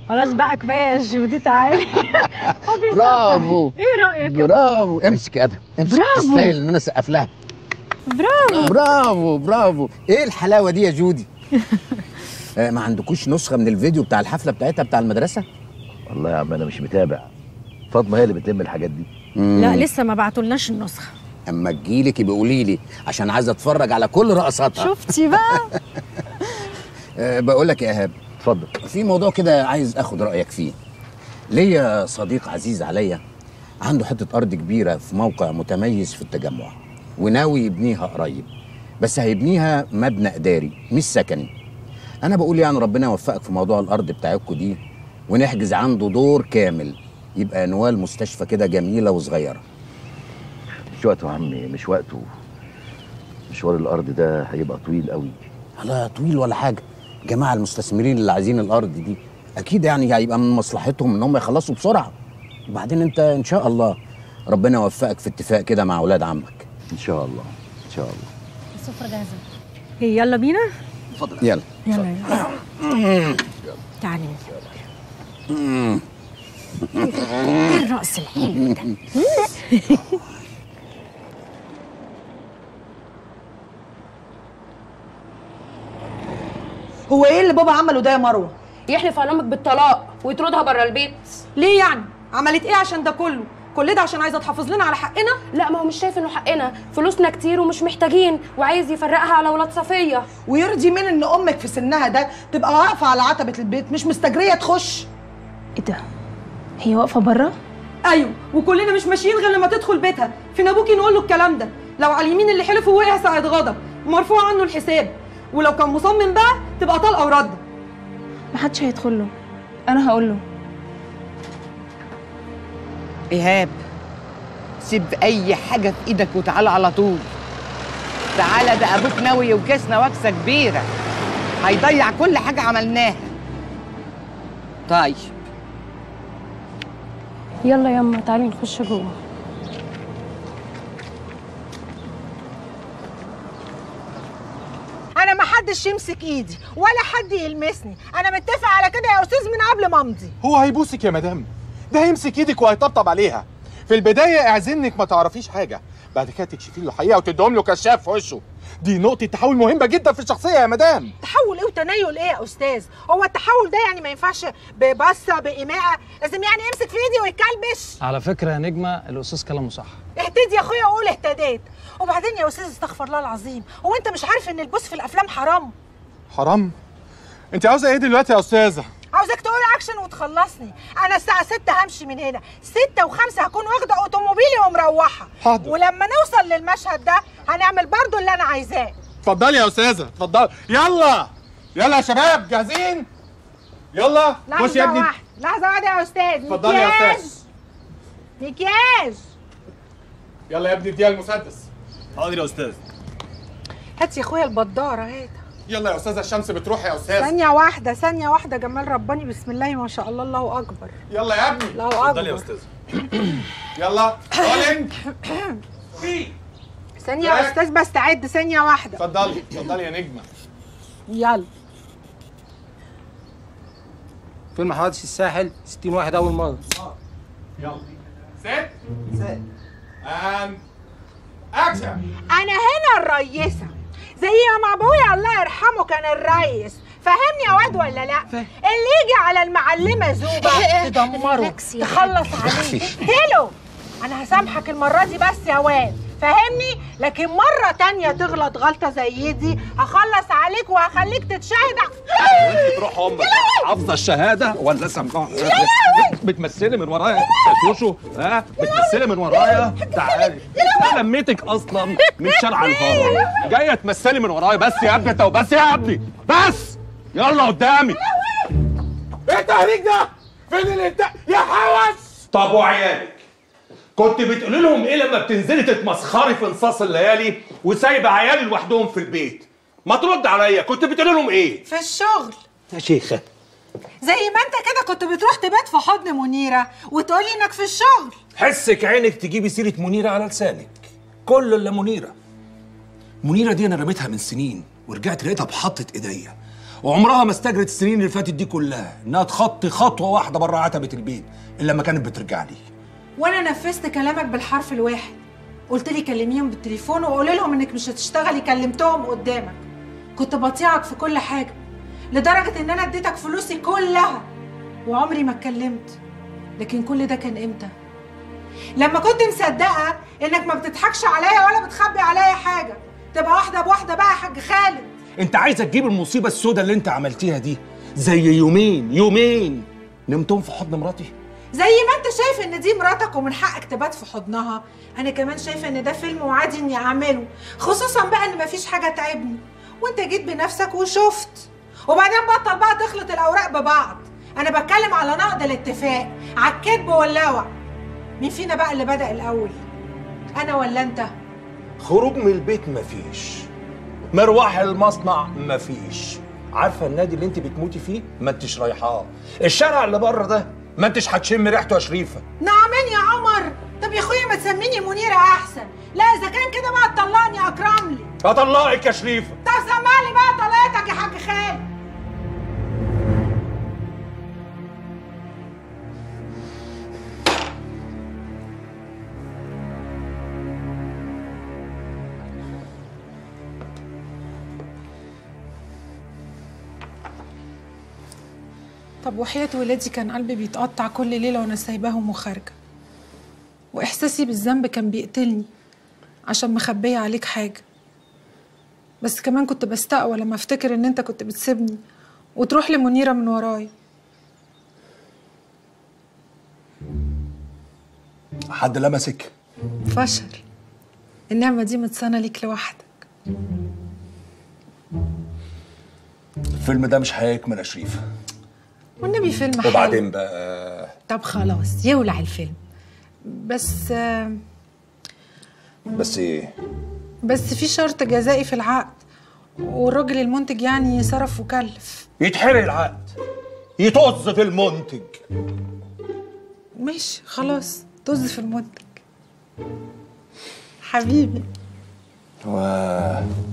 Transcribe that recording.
خلاص بقى كفايه يا جودي تعالي برافو ايه رايك برافو امسك يا ادم امسك برافو. تستاهل ان انا اسقف لها برافو برافو برافو ايه الحلاوه دي يا جودي آه، ما عندكوش نسخه من الفيديو بتاع الحفله بتاعتها بتاع المدرسه والله يا عم انا مش متابع فاطمه هي اللي بتلم الحاجات دي لا لسه ما بعتولناش النسخه اما تجيلك يبقى قولي لي عشان عايز اتفرج على كل رقصاتها شفتي بقى أه بقول لك يا ايهاب اتفضل في موضوع كده عايز اخد رايك فيه ليا صديق عزيز عليا عنده حته ارض كبيره في موقع متميز في التجمع وناوي يبنيها قريب بس هيبنيها مبنى اداري مش سكني انا بقول يعني ربنا يوفقك في موضوع الارض بتاعتكم دي ونحجز عنده دور كامل يبقى نوال مستشفى كده جميله وصغيره مش وقته يا عمي مش وقته مشوار الارض ده هيبقى طويل قوي لا طويل ولا حاجه جماعه المستثمرين اللي عايزين الارض دي اكيد يعني هيبقى من مصلحتهم ان هم يخلصوا بسرعه وبعدين انت ان شاء الله ربنا يوفقك في اتفاق كده مع اولاد عمك ان شاء الله ان شاء الله السفره جاهزه هي يلا بينا يلا يلا يلا تعالي ايه الرقص الحلو ده هو ايه اللي بابا عمله ده يا مروه يحلف على امك بالطلاق ويطردها بره البيت ليه يعني عملت ايه عشان ده كله كل ده عشان عايزه تحافظ لنا على حقنا لا ما هو مش شايف انه حقنا فلوسنا كتير ومش محتاجين وعايز يفرقها على ولاد صفيه ويرضي مين ان امك في سنها ده تبقى واقفه على عتبه البيت مش مستجريه تخش ايه ده هي واقفه بره ايوه وكلنا مش ماشيين غير لما تدخل بيتها فين ابوكي نقول له الكلام ده لو على اليمين اللي حلف ووقع ساعه غضب ومرفوع عنه الحساب ولو كان مصمم بقى تبقى طلقه ورد محدش هيدخل له انا هقول له ايهاب سيب اي حاجه في ايدك وتعالى على طول تعالى ده ابوك ناوي يوكسنا وكسه كبيره هيضيع كل حاجه عملناها طيب يلا يما تعالي نخش جوه انا ما حدش يمسك ايدي ولا حد يلمسني انا متفق على كده يا استاذ من قبل ما امضي هو هيبوسك يا مدام ده هيمسك ايدك وهيطبطب عليها في البدايه اعزنك ما تعرفيش حاجه بعد كده تكشفي له الحقيقه وتديهم له كشاف في وشه دي نقطه تحول مهمه جدا في الشخصيه يا مدام تحول ايه وتنيل ايه يا استاذ هو التحول ده يعني ما ينفعش ببصه بايماءه لازم يعني يمسك في ايدي ويكلبش على فكره يا نجمه الاستاذ كلامه صح اهتدي يا اخويا وقول اهتديت وبعدين يا استاذ استغفر الله العظيم هو انت مش عارف ان البوس في الافلام حرام حرام انت عاوزه ايه دلوقتي يا استاذه عاوزك تقول اكشن وتخلصني انا الساعه 6 همشي من هنا 6 و5 هكون واخده اوتوموبيلي ومروحه حاضر. ولما نوصل للمشهد ده هنعمل برضو اللي انا عايزاه اتفضلي يا استاذه اتفضلي يلا يلا يا شباب جاهزين يلا خش يا لحظه ابني واحده لحظه واحده يا استاذ اتفضلي يا مكياج. استاذ مكياج يلا يا ابني اديها المسدس حاضر يا استاذ هات يا اخويا البداره هات يلا يا استاذه الشمس بتروح يا استاذ ثانية واحدة ثانية واحدة جمال رباني بسم الله ما شاء الله الله أكبر يلا يا ابني الله اتفضلي يا أكبر استاذ يلا رولينج ثانية يا أستاذ بستعد ثانية واحدة اتفضلي اتفضلي يا نجمه يلا فيلم حوادث الساحل 60 واحد اول مره يلا ست ست اند اكشن أنا هنا الريسة زي ما أبويا الله يرحمه كان الريس فهمني يا واد ولا لا اللي يجي على المعلمة زوبة تدمره تخلص عليه هلو أنا هسامحك المرة دي بس يا واد فهمني لكن مرة تانية تغلط غلطة زي دي هخلص عليك وهخليك تتشهد وانت تروح امك حافظه الشهاده ولا سامعه بتمثلي من ورايا يا شوشو ها بتمثلي من ورايا تعالي انا لميتك اصلا من شارع الهرم جايه تمثلي من ورايا بس يا ابني انت وبس يا ابني بس يلا قدامي ايه التهريج ده؟ فين الانتاج؟ يا حوش طب وعيالك كنت بتقولي لهم ايه لما بتنزلي تتمسخري في نصاص الليالي وسايبه عيالي لوحدهم في البيت ما ترد عليا كنت بتقولي لهم ايه في الشغل يا شيخه زي ما انت كده كنت بتروح تبات في حضن منيرة وتقولي انك في الشغل حسك عينك تجيبي سيرة منيرة على لسانك كل اللي منيرة منيرة دي أنا رميتها من سنين ورجعت لقيتها بحطة إيديا وعمرها ما استجرت السنين اللي فاتت دي كلها انها تخطي خطوه واحده بره عتبه البيت الا لما كانت بترجع لي وانا نفذت كلامك بالحرف الواحد قلت لي كلميهم بالتليفون وقولي لهم انك مش هتشتغلي كلمتهم قدامك كنت بطيعك في كل حاجه لدرجه ان انا اديتك فلوسي كلها وعمري ما اتكلمت لكن كل ده كان امتى لما كنت مصدقه انك ما بتضحكش عليا ولا بتخبي عليا حاجه تبقى واحده بواحده بقى يا حاج خالد انت عايزه تجيب المصيبه السوداء اللي انت عملتيها دي زي يومين يومين نمتهم في حضن مراتي زي ما انت شايف ان دي مراتك ومن حقك تبات في حضنها انا كمان شايفه ان ده فيلم وعادي اني اعمله خصوصا بقى ان مفيش حاجه تعبني وانت جيت بنفسك وشفت وبعدين بطل بقى تخلط الاوراق ببعض انا بتكلم على نقد الاتفاق على الكذب واللوع مين فينا بقى اللي بدا الاول انا ولا انت خروج من البيت مفيش مروح المصنع مفيش عارفه النادي اللي انت بتموتي فيه ما انتش رايحاه الشارع اللي بره ده ما انتش هتشم ريحته يا شريفه نعمين يا عمر طب يا اخويا ما تسميني منيره احسن لا اذا كان كده بقى تطلقني اكرم لي اطلقك يا شريفه طب سمع لي بقى طلقتك يا حاج خالد طب وحياة ولادي كان قلبي بيتقطع كل ليلة وأنا سايباهم وخارجة وإحساسي بالذنب كان بيقتلني عشان مخبية عليك حاجة بس كمان كنت بستقوى لما افتكر ان انت كنت بتسيبني وتروح لمنيرة من ورايا حد لمسك فشل النعمة دي متصانة ليك لوحدك الفيلم ده مش هيكمل يا شريفه والنبي فيلم حلو وبعدين بقى طب خلاص يولع الفيلم بس آه، بس ايه بس في شرط جزائي في العقد والراجل المنتج يعني صرف وكلف يتحرق العقد يطز في المنتج ماشي خلاص طز في المنتج حبيبي و